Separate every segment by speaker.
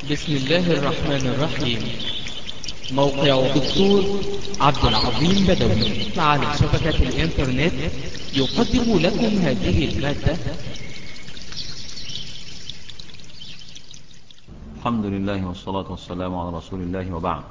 Speaker 1: بسم الله الرحمن الرحيم موقع الدكتور عبد العظيم بدوي على شبكة الانترنت يقدم لكم هذه المادة
Speaker 2: الحمد لله والصلاة والسلام على رسول الله وبعد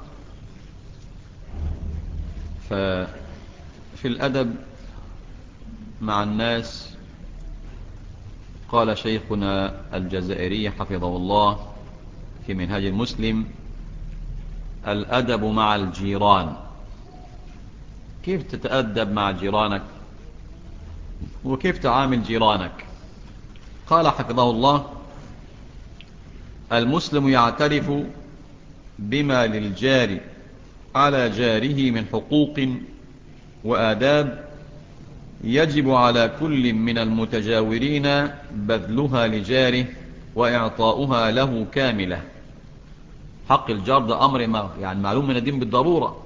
Speaker 2: ففي الأدب مع الناس قال شيخنا الجزائري حفظه الله في منهاج المسلم الأدب مع الجيران كيف تتأدب مع جيرانك وكيف تعامل جيرانك قال حفظه الله المسلم يعترف بما للجار على جاره من حقوق وآداب يجب على كل من المتجاورين بذلها لجاره وإعطاؤها له كاملة حق الجار ده أمر ما يعني معلوم من الدين بالضرورة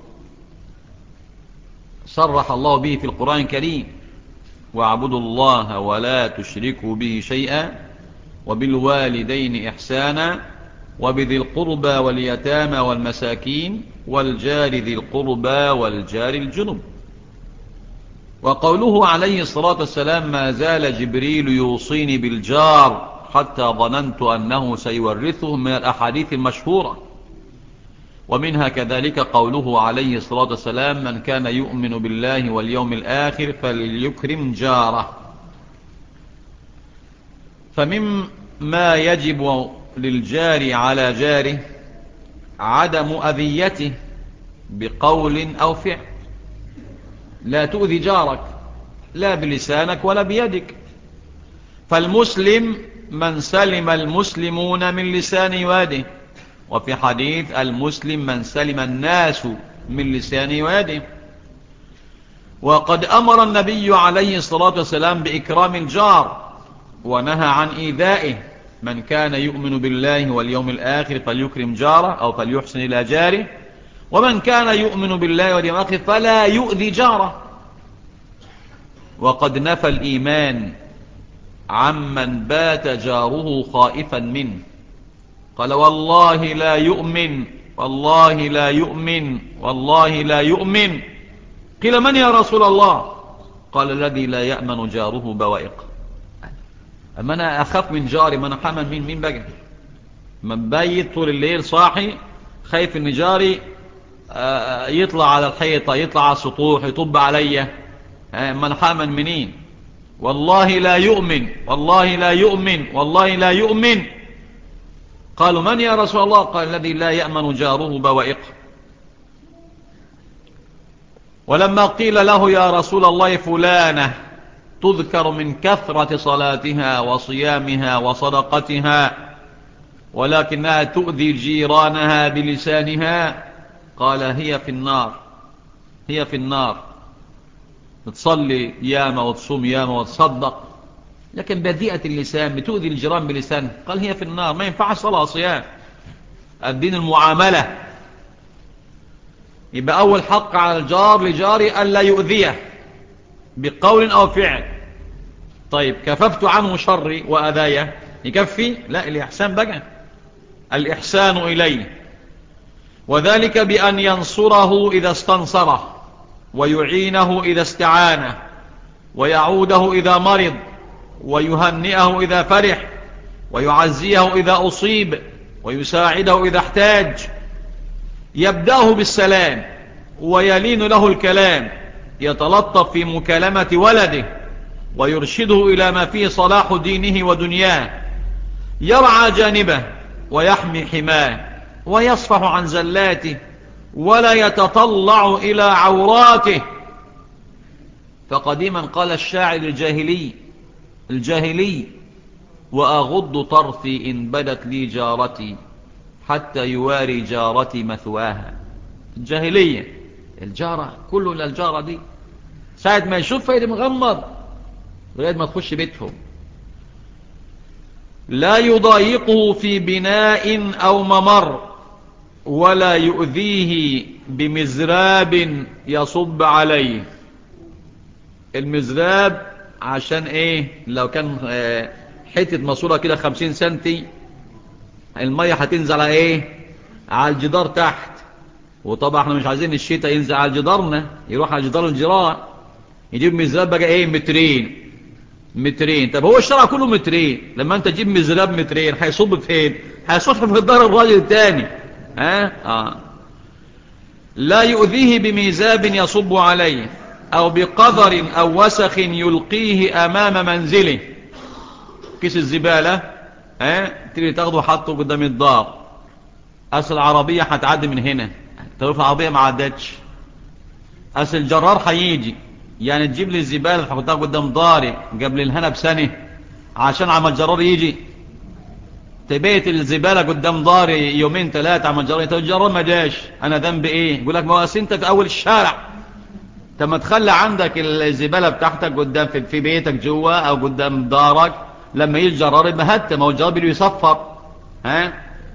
Speaker 2: صرح الله به في القرآن الكريم واعبدوا الله ولا تشركوا به شيئا وبالوالدين إحسانا وبذي القربى واليتامى والمساكين والجار ذي القربى والجار الجنب وقوله عليه الصلاة والسلام ما زال جبريل يوصيني بالجار حتى ظننت أنه سيورثه من الأحاديث المشهورة ومنها كذلك قوله عليه الصلاة والسلام من كان يؤمن بالله واليوم الآخر فليكرم جاره فمما يجب للجار على جاره عدم أذيته بقول أو فعل لا تؤذي جارك لا بلسانك ولا بيدك فالمسلم من سلم المسلمون من لسان واده وفي حديث المسلم من سلم الناس من لسان واده وقد أمر النبي عليه الصلاة والسلام بإكرام الجار ونهى عن إيذائه من كان يؤمن بالله واليوم الآخر فليكرم جاره أو فليحسن إلى جاره ومن كان يؤمن بالله واليوم الآخر فلا يؤذي جاره وقد نفى الإيمان عمن بات جاره خائفا منه قال والله لا يؤمن والله لا يؤمن والله لا يؤمن قيل من يا رسول الله قال الذي لا يأمن جاره بوائق أما أنا أخاف من جاري ما أنا حمل مين مين بقى من بيت طول الليل صاحي خايف ان جاري يطلع على الحيطة يطلع على السطوح يطب عليا من حامل منين والله لا يؤمن والله لا يؤمن والله لا يؤمن قالوا من يا رسول الله قال الذي لا يأمن جاره بوائق ولما قيل له يا رسول الله فلانة تذكر من كثرة صلاتها وصيامها وصدقتها ولكنها تؤذي جيرانها بلسانها قال هي في النار هي في النار تصلي ياما وتصوم ياما وتصدق لكن بذيئة اللسان بتؤذي الجيران بلسان قال هي في النار ما ينفعش صلاة صيام الدين المعاملة يبقى أول حق على الجار لجاري ألا يؤذيه بقول أو فعل طيب كففت عنه شري وأذايا يكفي لا الإحسان بقى الإحسان إليه وذلك بأن ينصره إذا استنصره ويعينه إذا استعانه ويعوده إذا مرض ويهنئه إذا فرح ويعزيه إذا أصيب ويساعده إذا احتاج يبدأه بالسلام ويلين له الكلام يتلطف في مكالمة ولده ويرشده إلى ما فيه صلاح دينه ودنياه يرعى جانبه ويحمي حماه ويصفح عن زلاته ولا يتطلع إلى عوراته فقديما قال الشاعر الجاهلي الجاهلي وأغض طرفي إن بدت لي جارتي حتى يواري جارتي مثواها الجاهلية الجارة كله للجارة دي ساعة ما يشوف فايد مغمض لغاية ما تخش بيتهم لا يضايقه في بناء أو ممر ولا يؤذيه بمزراب يصب عليه المزراب عشان ايه لو كان حتة ماسورة كده خمسين سنتي المية هتنزل على ايه على الجدار تحت وطبعا احنا مش عايزين الشتاء ينزل على جدارنا يروح على جدار الجيران يجيب مزراب بقى ايه مترين مترين طب هو الشارع كله مترين لما انت تجيب مزراب مترين هيصب فين هيصب في دار الراجل التاني ها اه لا يؤذيه بميزاب يصب عليه او بقذر او وسخ يلقيه امام منزله كيس الزبالة ها تيجي تاخده حطه قدام الدار اصل العربية هتعدي من هنا تعرف العربية ما عدتش اصل الجرار هيجي يعني تجيب لي الزبالة تحطها قدام داري قبل الهنا بسنة عشان عم الجرار يجي تبيت الزبالة قدام داري يومين ثلاثة عم الجرار طب الجرار ما جاش انا ذنب ايه يقول لك ما هو انت في اول الشارع طب ما تخلي عندك الزبالة بتاعتك قدام في, في بيتك جوا او قدام دارك لما يجي الجرار يبقى هت ما هو الجرار بيصفر ها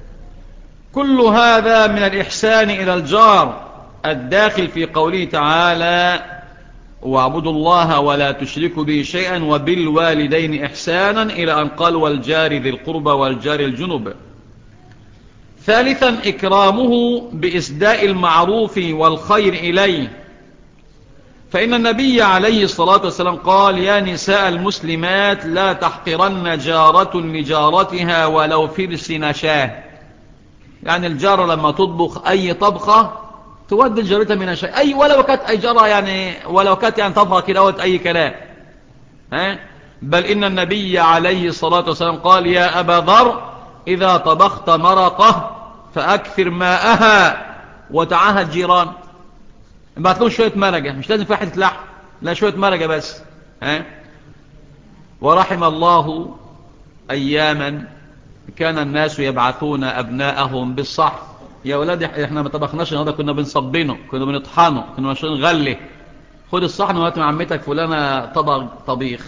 Speaker 2: كل هذا من الإحسان إلى الجار الداخل في قوله تعالى واعبدوا الله ولا تشركوا به شيئا وبالوالدين إحسانا إلى أن قال والجار ذي القربى والجار الجنب ثالثا إكرامه بإسداء المعروف والخير إليه فإن النبي عليه الصلاة والسلام قال يا نساء المسلمات لا تحقرن جارة لجارتها ولو فرس نشاه يعني الجارة لما تطبخ أي طبخة تودي الجارتها من شيء أي ولو كانت أي جارة يعني ولو كانت يعني طبخة كده أي كلام ها بل إن النبي عليه الصلاة والسلام قال يا أبا ذر إذا طبخت مرقة فأكثر ماءها وتعاهد جيران بعت لهم شوية مرقة مش لازم في حتة لحم لا شوية مرقة بس ها ورحم الله أياما كان الناس يبعثون أبناءهم بالصح يا ولاد احنا ما طبخناش النهارده كنا بنصبنه كنا بنطحنه كنا ماشيين نغلي خد الصحن وهات مع عمتك فلانة طبخ طبيخ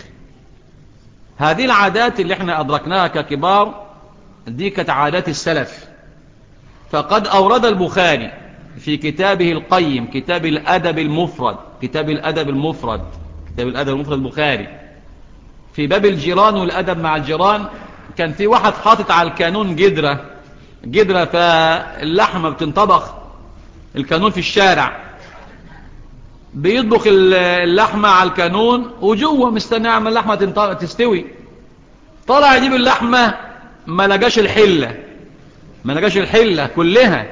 Speaker 2: هذه العادات اللي احنا أدركناها ككبار دي كانت عادات السلف فقد أورد البخاري في كتابه القيم كتاب الأدب المفرد كتاب الأدب المفرد كتاب الأدب المفرد البخاري في باب الجيران والأدب مع الجيران كان في واحد حاطط على الكانون جدرة جدرة فاللحمة بتنطبخ الكانون في الشارع بيطبخ اللحمة على الكانون وجوه مستنى عم اللحمة تستوي طلع يجيب اللحمة ما لقاش الحلة ما لقاش الحلة كلها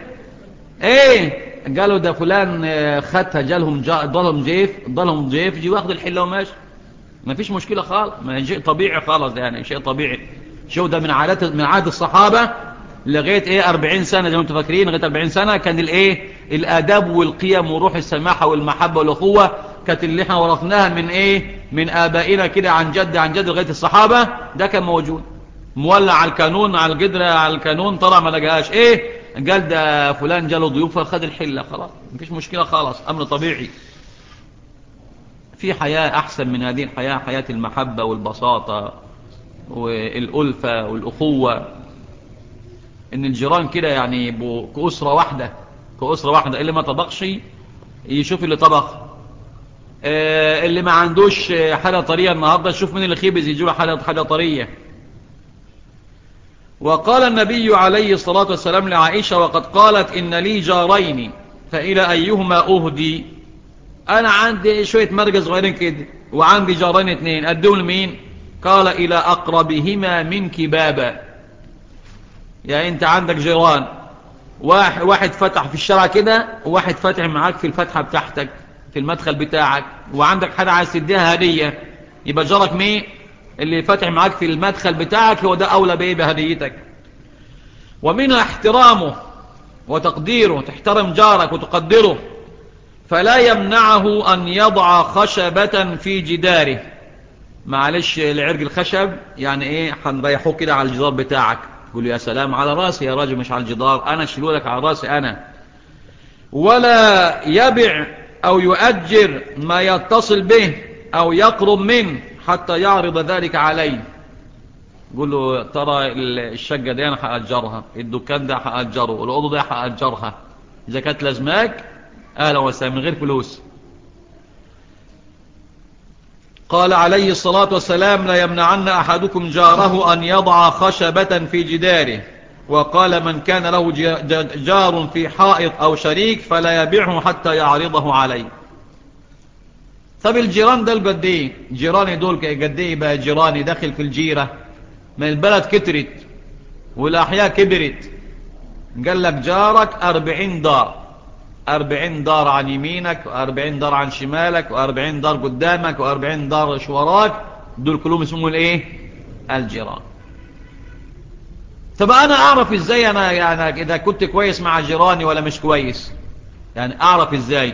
Speaker 2: ايه قالوا ده فلان خدها جالهم جا ضلهم جيف ضلهم جيف يجي واخد الحلة وماشي ما فيش مشكلة خالص ما شيء طبيعي خالص يعني شيء طبيعي شو ده من عادات من عاد الصحابة لغاية ايه 40 سنة زي ما انتم فاكرين لغاية 40 سنة كان الايه الاداب والقيم وروح السماحة والمحبة والاخوة كانت اللي احنا ورثناها من ايه من ابائنا كده عن جد عن جد لغاية الصحابة ده كان موجود مولع على الكانون على الجدرة على الكانون طلع ما لقاهاش ايه قال ده فلان جاله ضيوف فخد الحلة خلاص مفيش مشكلة خلاص امر طبيعي في حياة احسن من هذه الحياة حياة المحبة والبساطة والألفة والأخوة ان الجيران كده يعني يبقوا كأسرة واحدة كأسرة واحدة اللي ما طبخش يشوف اللي طبخ آه اللي ما عندوش حاجة طرية النهاردة يشوف من اللي خيبز يجيله حاجة, حاجة طرية وقال النبي عليه الصلاة والسلام لعائشة وقد قالت إن لي جارين فإلى أيهما أهدي أنا عندي شوية مرقة صغيرين كده وعندي جارين اتنين أدوه لمين قال إلى أقربهما منك بابا يعني أنت عندك جيران واحد, واحد فتح في الشارع كده وواحد فتح معاك في الفتحة بتاعتك في المدخل بتاعك وعندك حد عايز تديها هدية يبقى جارك مين اللي فتح معاك في المدخل بتاعك هو ده أولى بإيه بهديتك ومنها احترامه وتقديره تحترم جارك وتقدره فلا يمنعه أن يضع خشبة في جداره معلش العرق الخشب يعني ايه هنريحوه كده على الجدار بتاعك تقول يا سلام على راسي يا راجل مش على الجدار انا اشيله لك على راسي انا ولا يبع او يؤجر ما يتصل به او يقرب منه حتى يعرض ذلك عليه يقول له ترى الشقة دي انا هأجرها الدكان ده هأجره الأوضة دي هأجرها اذا كانت لازماك اهلا وسهلا من غير فلوس قال عليه الصلاة والسلام لا يمنعن أحدكم جاره أن يضع خشبة في جداره وقال من كان له جار في حائط أو شريك فلا يبيعه حتى يعرضه عليه طب الجيران دول قد ايه جيراني دول قد ايه بقى جيراني داخل في الجيرة من البلد كترت والأحياء كبرت قال لك جارك أربعين دار أربعين دار عن يمينك وأربعين دار عن شمالك وأربعين دار قدامك وأربعين دار شوراك دول كلهم اسمهم الايه الجيران طب انا اعرف ازاي انا يعني اذا كنت كويس مع جيراني ولا مش كويس يعني اعرف ازاي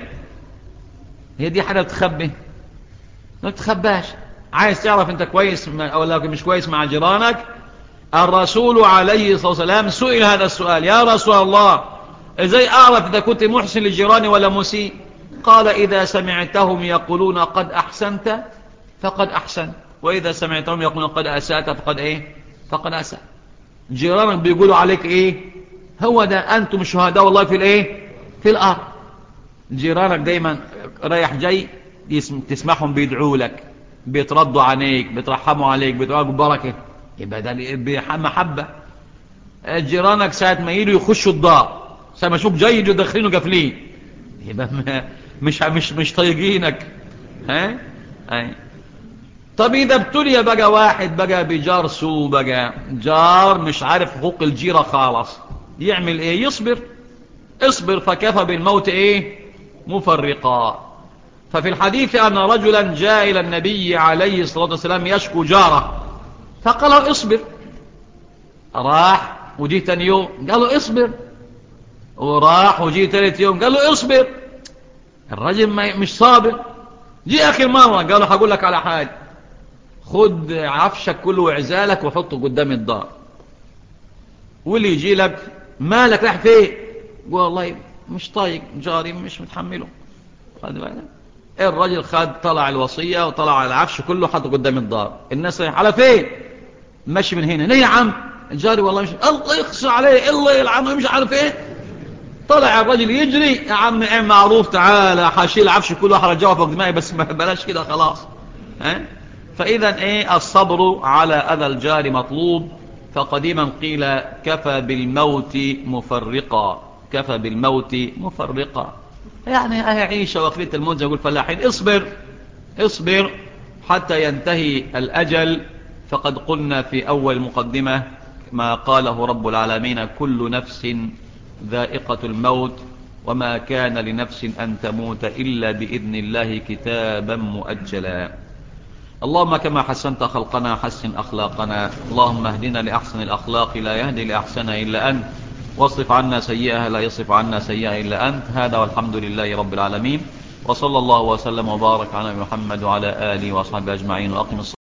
Speaker 2: هي دي حاجة تخبي ما تخباش عايز تعرف انت كويس ولا مش كويس مع جيرانك الرسول عليه الصلاة والسلام سئل هذا السؤال يا رسول الله ازاي اعرف اذا كنت محسن لجيراني ولا مسيء قال اذا سمعتهم يقولون قد احسنت فقد احسنت واذا سمعتهم يقولون قد اسأت فقد ايه فقد اسأت جيرانك بيقولوا عليك ايه هو ده انتم شهداء والله في الايه في الارض جيرانك دايما رايح جاي تسمعهم بيدعوا لك بيتردوا عليك بيترحموا عليك بيدعوا بركة يبقى ده محبة جيرانك ساعة ما يجوا يخشوا الدار ساعة ما يشوف جاي يجوا داخلين وقافلين يبقى مش مش مش طايقينك ها اي طب إذا ابتلي بقى واحد بقى بجار سوء بقى جار مش عارف حقوق الجيرة خالص يعمل ايه يصبر اصبر فكفى بالموت ايه مفرقا ففي الحديث أن رجلا جاء إلى النبي عليه الصلاة والسلام يشكو جاره فقال له اصبر راح وجيه تاني يوم قال له اصبر وراح وجيه ثالث يوم قال له اصبر الرجل مش صابر جي آخر مرة قال له هقول لك على حاجة خد عفشك كله وعزالك وحطه قدام الدار واللي يجي لك مالك راح فين قول والله مش طايق جاري مش متحمله خد بالك الرجل خد طلع الوصية وطلع العفش كله حطه قدام الدار الناس رايح على فين ماشي من هنا ليه يا عم جاري والله مش الله يخسر عليه الله يلعنه مش عارف ايه طلع الرجل يجري يا عم ايه معروف تعالى حاشيل العفش كله هرجعه فوق دماغي بس ما بلاش كده خلاص ها فاذا ايه الصبر على اذى الجار مطلوب فقديما قيل كفى بالموت مفرقا كفى بالموت مفرقا يعني هي عيشة وقلية الموت يقول فلاحين اصبر اصبر حتى ينتهي الأجل فقد قلنا في أول مقدمة ما قاله رب العالمين كل نفس ذائقة الموت وما كان لنفس أن تموت إلا بإذن الله كتابا مؤجلا اللهم كما حسنت خلقنا حسن أخلاقنا اللهم اهدنا لأحسن الأخلاق لا يهدي لأحسنها إلا أنت واصرف عنا سيئها لا يصرف عنا سيئها إلا أنت هذا والحمد لله رب العالمين وصلى الله وسلم وبارك على محمد وعلى آله وأصحابه أجمعين وأقم